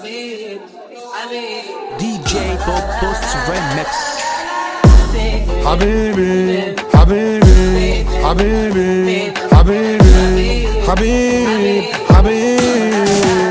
دي جي بوب بوست ريمكس حبيبي حبيبي حبيبي حبيبي حبيبي حبيبي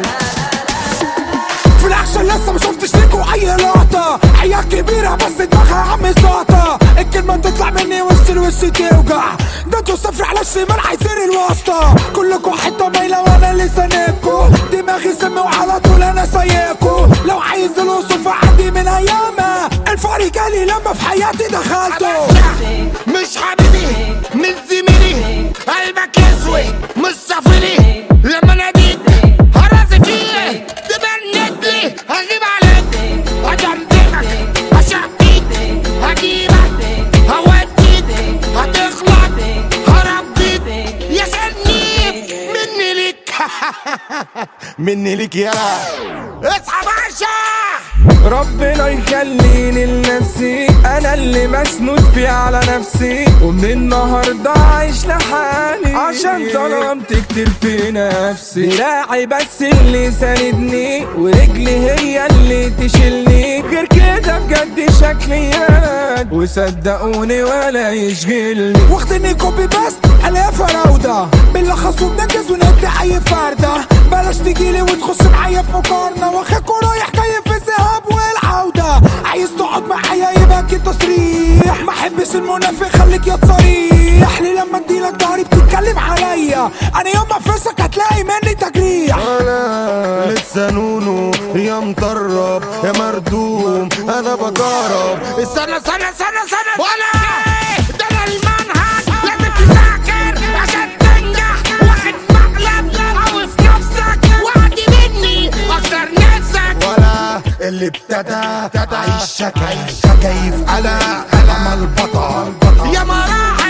في الاكشن لسه ما شفتش ليكوا اي لقطة عيال كبيرة بس دماغها عم ساطة الكلمة تطلع مني وش الوش توجع ده انتوا صفر على الشمال عايزين الواسطة كلكوا حتة مايلة وانا اللي ساندكوا دماغي سم وعلى طول انا سايقكوا لو عايز الوصول فعندي من ايامها الفقر جالي لما في حياتي دخلته مش حبيبي مش زميلي قلبك اسود مش صافلي لما ناديك هرازي فيه تبنت لي هغيب عليك هدمدمك هشقيك هجيبك هوديك هتخلط هربيك يا سنيك مني ليك مني ليك يلا اصحى باشا ربنا يخليني لنفسي انا اللي مسنود فيه على نفسي ومن النهارده عايش لحالي عشان ظلمت كتير في نفسي دراعي بس اللي ساندني ورجلي هي اللي تشيلني غير كده بجد شكلي ياد وصدقوني ولا يشغلني واخدني كوبي بس الاقي فراوده بنلخص وبننجز وندي اي فرده بلاش تجيلي وتخش معايا في مقارنه واخدكوا رايح جاي في الذهاب والعوده عايز تقعد معايا يبقى كده تصريح ما احبش المنافق خليك يا تصريح ليه لما اديلك ضهري بتتكلم عليا انا يوم ما افرسك هتلاقي مني تجريح انا لسه نونو يا مطرب يا مردوم انا بجرب استنى استنى استنى استنى ولا ده انا المنهج لازم تذاكر عشان تنجح واحد مقلب قوي في نفسك وعدي مني اكسر نفسك ولا اللي ابتدى عيشك عيشك كيف قلق عمل بطل يا مراحل